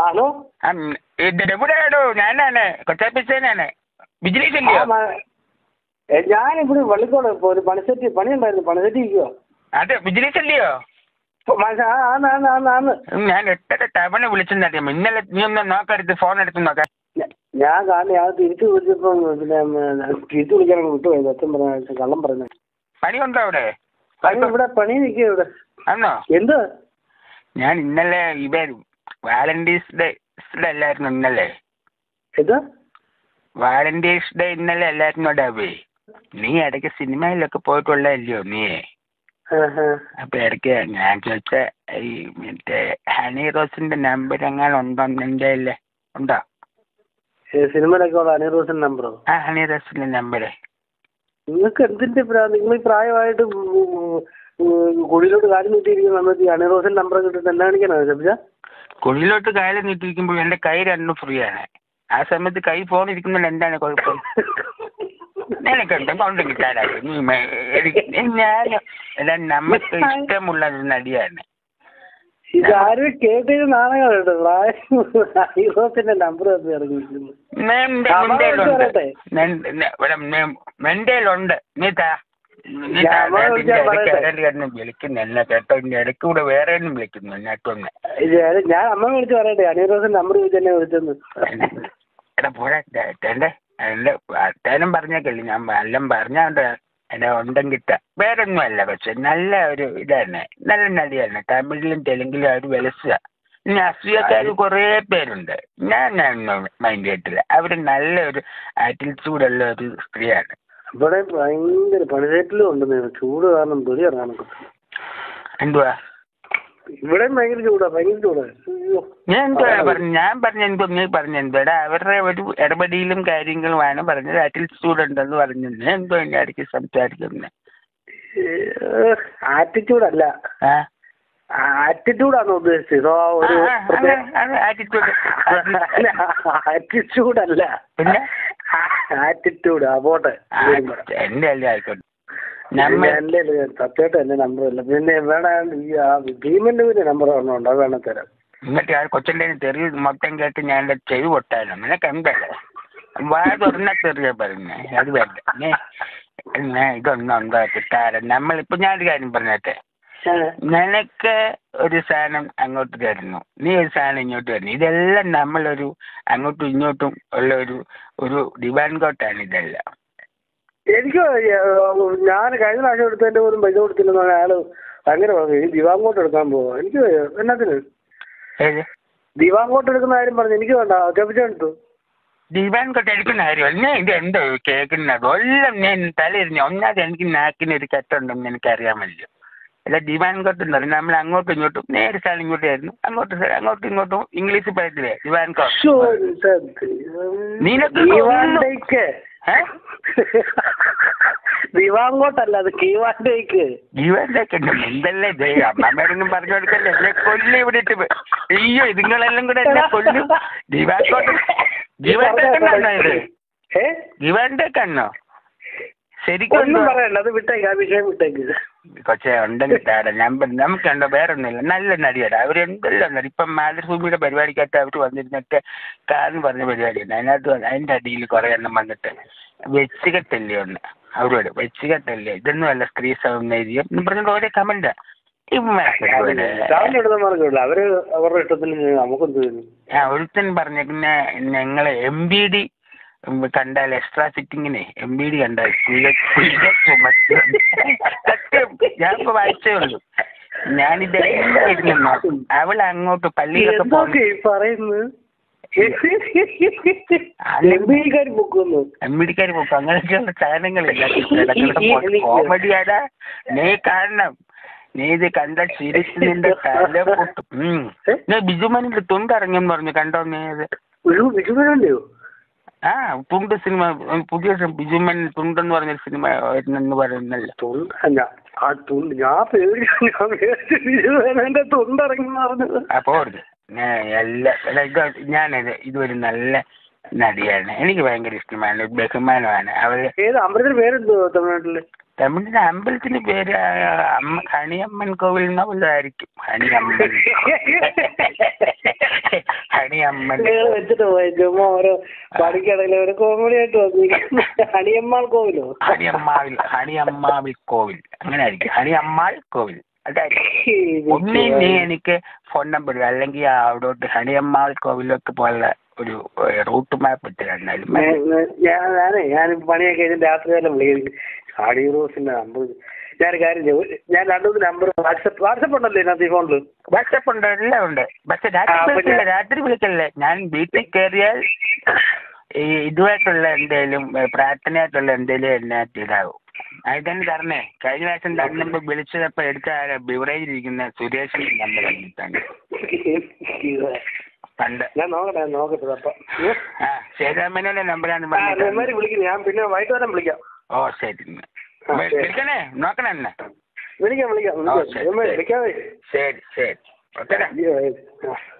ആണോ എവിടെയാടോ ഞാനാണ് കൊച്ചാപ്പിച്ചേനാണ് വിജിലേഷ് ആ, ഇല്ലയോ മ- ഏ, ഞാനിവിടെ വള്ളിക്കോട് ഇപ്പൊ ഒരു പണിസെറ്റ് പണിയുണ്ടായിരുന്നു പണിസെറ്റ് ഇരിക്കുവോ അതെ വിജിലേഷ് ഇല്ലയോ ആന്ന് ആന്ന് ആന്ന് ആന്ന് ഞാൻ എത്ര തവണ വിളിച്ചെന്നറിയാമോ ഇന്നലെ നീ ഒന്ന് നോക്കരുത് ഫോൺ എടുത്ത് നോക്കാം ഞ- ഞാൻ കാണി അത് തിരിച്ചു വിളിച്ചപ്പം പിന്നെ ഉം, തിരിച്ചു വിളിക്കാനൊക്കെ വിട്ടുപോയത് അച്ഛൻ പറഞ്ഞ കള്ളം പറഞ്ഞു പണിയുണ്ടോ അവിടെ പണി ഇവിടെ പണി നിൽക്കുക ഇവിടെ ആന്നോ എന്ത് ഞാൻ ഇന്നലെ ഇവൻ വാലന്റീൻസ് ഡേ ഡേ അല്ലായിരുന്നു ഇന്നലെ ഇത് വാലന്റീൻസ് ഡേ ഇന്നലെ അല്ലായിരുന്നു ഡാബേ നീ ഇടയ്ക്ക് സിനിമയിലൊക്കെ പോയിട്ടുള്ളതല്ലയോ നീ അപ്പൊ ഇടയ്ക്ക് ഞാൻ ചോദിച്ച ഈ മറ്റേ ഹണി റോസിന്റെ നമ്പർ എങ്ങനെ ഉണ്ടോ നിന്റെ കയ്യില് ഉണ്ടോ സിനിമയിലൊക്കെ ഉള്ള അനിൽ റോസൻ നമ്പറോ ആ ഹണി റോസിന്റെ നമ്പർ നിങ്ങൾക്ക് എന്തിന്റെ പ്രാ നിങ്ങൾ ഈ പ്രായമായിട്ട് ഉം, ഉം, കുഴിയിലോട്ട് കാര്യം നീട്ടിയിരിക്കുന്ന സമയത്ത് ഈ അനിൽ റോസൻ നമ്പർ കിട്ടിട്ട് എന്നാ കാണിക്കാനാണ് ശബ്ദ കുഴിയിലോട്ട് കാലം നീട്ടിരിക്കുമ്പോൾ എന്റെ കൈ രണ്ടും ഫ്രീ ആണ് ആ സമയത്ത് കൈ ഫോൺ ഇരിക്കുന്നതിൽ എന്താണ് കുഴപ്പം നിനക്കുണ്ട് കൊണ്ട് കിട്ടാനായി നീ മേ- എനിക്ക് ഞാൻ എടാ നമുക്ക് ഇഷ്ടമുള്ള ഒരു നടിയാണ് ഇതാരും കേട്ടത് നാണയം കേട്ടോ പ്രായം അനിൽ റോസന്റെ നമ്പർ തപ്പി ഇറങ്ങിയിരിക്കുന്നു നിന്റെ അമ്മ നിന്റേലുണ്ട്. പറയട്ടെ? നിൻ- നി- ഇവിടെ നി- നിന്റേലുണ്ട് നീ താ നീ താ, ഞാൻ അമ്മ ഞാൻ വിളിച്ചാ ഇതിന്റെ ഇടയ്ക്ക് പറയട്ടെ? ആരെങ്കിലും കിടന്ന് വിളിക്കുന്നു എന്നെ കേട്ടോ ഇതിന്റെ ഇടയ്ക്ക് കൂടെ വേറെ ഒന്നും വിളിക്കുന്നു എന്നിട്ടൊന്ന് ഇത് ഞാൻ അമ്മ വിളിച്ച് പറയട്ടെ അനിൽ റോസൻ നമ്പർ ചോദിച്ചു തന്നെ വിളിച്ചെന്ന് എടാ പോടാ എന്റെ എന്റെ അത്തേനും പറഞ്ഞേക്കല്ലേ ഞാൻ എല്ലാം പറഞ്ഞോണ്ട് എന്നെ ഉണ്ടെങ്കിട്ട വേറൊന്നും അല്ല പക്ഷെ നല്ല ഒരു ഇതാണ് നല്ല നടിയാണ് തമിഴിലും തെലുങ്കിലും അവർ വിലസുക ഇനി അസൂയക്കാർ കുറേ പേരുണ്ട് ഞാൻ ഞാൻ മൈൻഡ് ചെയ്തിട്ടില്ല അവർ നല്ല ഒരു ആറ്റിറ്റ്യൂഡുള്ള ഒരു സ്ത്രീയാണ് ഇവിടെ ഭയങ്കര പണിസേറ്റിലും ഉണ്ടെന്ന് ചൂട് കാരണം തൊലി ഇറങ്ങാൻ എന്തുവാ ഇവിടെ ഭയങ്കര ചൂടാ ഭയങ്കര ചൂടാ അയ്യോ ഞാൻ എന്തുവാ പറഞ്ഞു ഞാൻ പറഞ്ഞ എന്തോ നീ പറഞ്ഞു എന്തോടാ അവരുടെ ഒരു ഇടപെടിയിലും കാര്യങ്ങളുമാണ് പറഞ്ഞത് ആറ്റിറ്റ്യൂഡ് ഉണ്ടെന്ന് പറഞ്ഞു നീ എന്തോ എന്നെ ഇടയ്ക്ക് സംസാരിക്കുന്നത് ആറ്റിറ്റ്യൂഡ് അല്ല ആ ആറ്റിറ്റ്യൂഡാണ് ഉദ്ദേശിച്ചത് സോ ഒരു ആറ്റിറ്റ്യൂഡ് ആറ്റിറ്റ്യൂഡ് അല്ല പിന്നെ ആറ്റിറ്റ്യൂഡ് ആ പോട്ടെ എന്റെ അല്ലേ ആയിക്കോട്ടെ നമ്മൾ എന്റെ സത്യമായിട്ട് എന്റെ നമ്പർ ഇല്ല പിന്നെ വേണം ഈ ആ ഭീമന്റെ പിന്നെ നമ്പർ ഒരെണ്ണം അത് വേണം തരാം എന്നിട്ട് ആ കൊച്ചിന്റെ തെറി മൊത്തം കേട്ട് ഞാൻ എൻ്റെ ചെവി പൊട്ടാനോ നിനക്ക് എന്തല്ലേ വാ തുറന്ന തെറിയ പറയുന്നേ അത് വേണ്ട നീ പിന്നെ ഇതൊന്നും ഉണ്ടോ കിട്ടാറ് നമ്മളിപ്പോ ഞാനൊരു കാര്യം പറഞ്ഞേട്ടെ നിനക്ക് ഒരു സാധനം അങ്ങോട്ട് തരുന്നു നീ ഒരു സാധനം ഇങ്ങോട്ട് തരുന്നു ഇതെല്ലാം നമ്മളൊരു അങ്ങോട്ടും ഇങ്ങോട്ടും ഉള്ള ഒരു ഒരു ഡിവാൻ കോട്ടാണ് ഇതെല്ലാം എനിക്ക് ഞാൻ കഴിഞ്ഞ പ്രാവശ്യം എടുത്തതിന്റെ പോലും പൈസ കൊടുത്തില്ലെന്ന് പറഞ്ഞ അയാള് ഭയങ്കര പറഞ്ഞു ഈ ദിവാങ്കോട്ട് എടുക്കാൻ പോവാ എനിക്ക് എന്നാത്തിന് ഏത് ദിവാങ്കോട്ട് എടുക്കുന്ന കാര്യം പറഞ്ഞു എനിക്ക് വേണ്ട കപ്പിച്ചെടുത്തു ഡിവാൻ കോട്ട് എടുക്കുന്ന കാര്യം ഞാൻ ഇത് എന്തോ കേൾക്കുന്നത് എല്ലാം ഞാൻ തലയിരിഞ്ഞ ഒന്നാമത് എനിക്ക് നാക്കിന് ഒരു കെട്ടുണ്ടെന്ന് എനിക്കറിയാമല്ലോ അല്ല ദിവാൻ കോട്ട് എന്ന് പറഞ്ഞാൽ നമ്മൾ അങ്ങോട്ടും ഇങ്ങോട്ടും നേരെ സ്ഥലം ഇങ്ങോട്ട് ആയിരുന്നു അങ്ങോട്ടും സ്ഥലം അങ്ങോട്ടും ഇങ്ങോട്ടും ഇംഗ്ലീഷ് പറയത്തില്ലേ ദിവാൻ കോട്ട് നിനക്ക് ദിവാണ്ടേക്ക് ഏ? ദിവാങ്കോട്ടല്ല അത് കീവാണ്ടേക്ക് ജീവന്റെ എന്തല്ലേ ഇത് അമ്മമ്മേടൊന്നും പറഞ്ഞു കൊടുക്കല്ലേ എന്നെ കൊല്ലി ഇവിടെ ഇട്ട് പോ- അയ്യോ ഇതുങ്ങളെല്ലാം കൂടെ എന്നെ കൊല്ലും ജീവാക്കോട്ട് ജീവന്റെ കണ്ണോ ഇത് ഏ ജീവന്റെ കണ്ണോ ശരിക്കും ഒന്നും ഉണ്ടോ? പറയണ്ട അത് വിട്ടേക്ക് ആ വിഷയം വിട്ടേക്ക് കൊച്ചേ ഉണ്ടെങ്കിൽ താടാ നമ്പർ നമുക്കുണ്ടോ വേറെ ഒന്നുമില്ല നല്ല നടിയാണ് അവർ എന്തെല്ലാം നടി ഇപ്പം മാതൃഭൂമിയുടെ പരിപാടിക്കകത്ത് അവർ വന്നിരുന്നിട്ട് കാർന്ന് പറഞ്ഞ പരിപാടിയാണ് അതിനകത്ത് വന്ന് അതിൻ്റെ അടിയിൽ കുറേ എണ്ണം വന്നിട്ട് വെച്ചുകെട്ടല്ലേ ഒന്ന് അവരോട് വെച്ചുകെട്ടല്ലേ ഇതൊന്നും അല്ല സ്ത്രീ സൗന്ദര്യം എന്ന് പറഞ്ഞിട്ട് ഓരോ കമന്റാ രാവിലെ എടുത്തമാർക്കില്ല അവര് അവരുടെ ഇഷ്ടത്തിന് നമുക്കെന്ത് ചെയ്യുന്നു ആ ഒരുത്തൻ പറഞ്ഞേക്കുന്ന ഞങ്ങളെ എം ബി ഡി കണ്ടാൽ എക്സ്ട്രാ ഫിറ്റിങ്ങിനെ എം ബി ഡി കണ്ടാൽ കുഴ- കുഴ ചുമച്ച് സത്യം ഞാൻ ഇപ്പൊ വായിച്ചേ ഉള്ളൂ ഞാനിതെല്ലാം ഇരുന്ന് നോക്കും അവൾ അങ്ങോട്ട് പള്ളിയിലൊക്കെ പോകും എന്തൊക്കെ ഈ പറയുന്നത് എം ബിക്കാർ ബുക്കുന്നു എം ബി ഡിക്കാർ പോകും അങ്ങനെയൊക്കെയുള്ള സാധനങ്ങളില്ല കോമഡിയാടാ നീ കാണണം നീ ഇത് കണ്ട ചിരിച്ച് നിന്റെ തല പൊട്ടും ഉം. നീ ബിജുമനിന്റെ തുണ്ടിറങ്ങിയെന്ന് പറഞ്ഞു കണ്ടോ നീ അത് ഒരു വിഷുവിനല്ലയോ ആ തുണ്ട് സിനിമ പുതിയ സി- ബിജുമൻ തുണ്ടെന്ന് പറഞ്ഞ സിനിമ വരുന്നെന്ന് പറയുന്നല്ലോ തൊണ്ട ഞാൻ ആ തുണ്ട് ഞാൻ പേടിച്ചു ഞാൻ പേടിച്ചു വിഷുവിനെ തൊണ്ടിറങ്ങി പറഞ്ഞത് അപ്പോൾ എല്ലാ അല്ല, ഇത് ഞാനത് ഇതൊരു നല്ല നടിയാണ് എനിക്ക് ഭയങ്കര ഇഷ്ടമാണ് ബഹുമാനമാണ് അവര് ഏത് അമ്പലത്തിന്റെ പേരെന്തോ തമിഴ്നാട്ടില് തമിഴിന്റെ അമ്പലത്തിന്റെ പേര് ആ, അമ്മ ഹണിയമ്മൻ കോവിൽ എന്ന വല്ലതായിരിക്കും ഹണിയമ്മൻ ഹണിയമ്മൻ നിങ്ങൾ വെച്ചിട്ട് പോയി ചുമ്മാ ഓരോ പണിക്കിടയിൽ ഒരു കോമഡി ആയിട്ട് വന്നിരിക്കുന്നു ഹണിയമ്മാൾ കോവിലോ ഹണിയമ്മാവിൽ ഹണിയമ്മാവിൽ കോവിൽ അങ്ങനെ ആയിരിക്കും ഹണിയമ്മാൾ കോവിൽ അതായിരിക്കും ഒന്നേ നീ എനിക്ക് ഫോൺ നമ്പർ അല്ലെങ്കിൽ അവിടോട്ട് ഹണിയമ്മാൾ കോവിലോട്ട് പോലുള്ള ഒരു റൂട്ട് മാപ്പ് ഇട്ട് തന്നാലും മതി. ഞാൻ ഞാനേ ഞാൻ പണിയൊക്കെ കഴിഞ്ഞ് രാത്രി വരെ വിളിക്കും ആടി റോസിന്റെ നമ്പർ ഞാൻ കാര്യം ചെയ്യും ഞാൻ രണ്ടു മൂന്ന് നമ്പർ വാട്സപ്പ് വാട്സപ്പ് ഉണ്ടല്ലോ ഇതിനകത്ത് ഈ ഫോണിൽ വാട്സപ്പ് ഉണ്ട് എല്ലാം ഉണ്ട് പക്ഷെ രാത്രി ആ, അപ്പൊ വിളിക്കില്ല ഞാൻ- രാത്രി വിളിക്കല്ലേ ഞാൻ വീട്ടിൽ കയറിയാൽ ഈ ഇതുമായിട്ടുള്ള എന്തേലും ഏ, പ്രാർത്ഥനയായിട്ടുള്ള എന്തേലും എന്നെ ഇതാവും അത് തന്നെ തരണേ കഴിഞ്ഞ പ്രാവശ്യം തന്നുമ്പോ വിളിച്ചതപ്പോ എടുത്ത ആരാ ബിവറേജിൽ ഇരിക്കുന്ന സുരേഷിന്റെ നമ്പർ തന്നിട്ടാണ് പണ്ട് ഞാൻ നോക്കട്ടെ ഞാൻ നോക്കട്ടെ അപ്പം ആ സേതാമേനോന്റെ നമ്പറാണ് ആ ഇവന്മാര് വിളിക്കും ഞാൻ പിന്നെ വൈകിട്ട് വരെ വിളിക്കാം ഓ ശരി ആ, ശരി. വിളിക്കണേ നോക്കണേ എന്നെ വിളിക്കാം വിളിക്കാം ആ, വിളിക്കാം ശരി, ഇവന്മാര് ശരി. വിളിക്കാതെ ശരി ശരി ഓക്കെ അയ്യോ, ആ